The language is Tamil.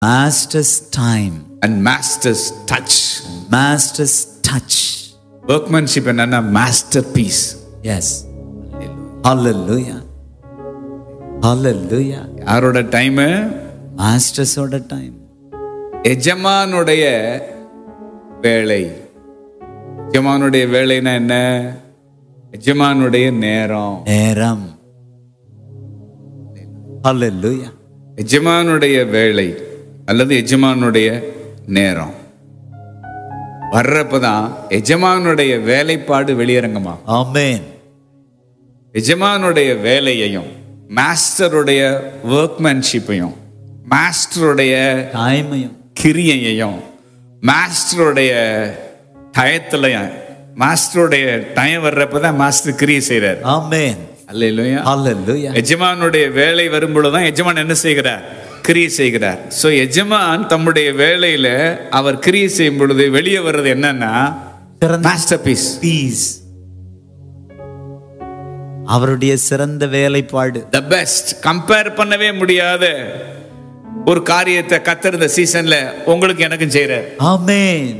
Master's time. and master's touch. Master's touch. Workmanship என்னன்னா masterpiece. Yes. Hallelujah. Hallelujah. யாரோட டைம் Master's order time. எஜமானுடைய வேலை எஜமானுடைய வேலைன்னா என்ன எஜமானுடைய நேரம் நேரம் Hallelujah. எஜமானுடைய வேலை அல்லது எஜமானுடைய நேரம் வர்றப்பதான் எஜமானுடைய வேலைப்பாடு வெளியரங்கமா Amen. எஜமானுடைய வேலையையும் மாஸ்டருடைய ஒர்க்மேன்ஷிப்பையும் மாஸ்டருடைய டைமையும் கிரியையையும் மாஸ்டருடைய டயத்துலையும் மாஸ்டருடைய டயம் வர்றப்பதான் மாஸ்டர் கிரியை செய்றார் Amen. அல்லையா Hallelujah. எஜமானுடைய வேலை வரும்பொழுதுதான் எஜமான் என்ன செய்கிறார் கிரியை செய்கிறார் சோ எஜமான் தம்முடைய வேலையில அவர் கிரியை செய்யும் பொழுது வெளியே வர்றது என்னன்னா சிறந்த மாஸ்டர் பீஸ் பீஸ் அவருடைய சிறந்த வேலைப்பாடு த பெஸ்ட் கம்பேர் பண்ணவே முடியாத ஒரு காரியத்தை கத்தர் இந்த சீசன்ல உங்களுக்கு எனக்கும் செய்யறார் ஆமென்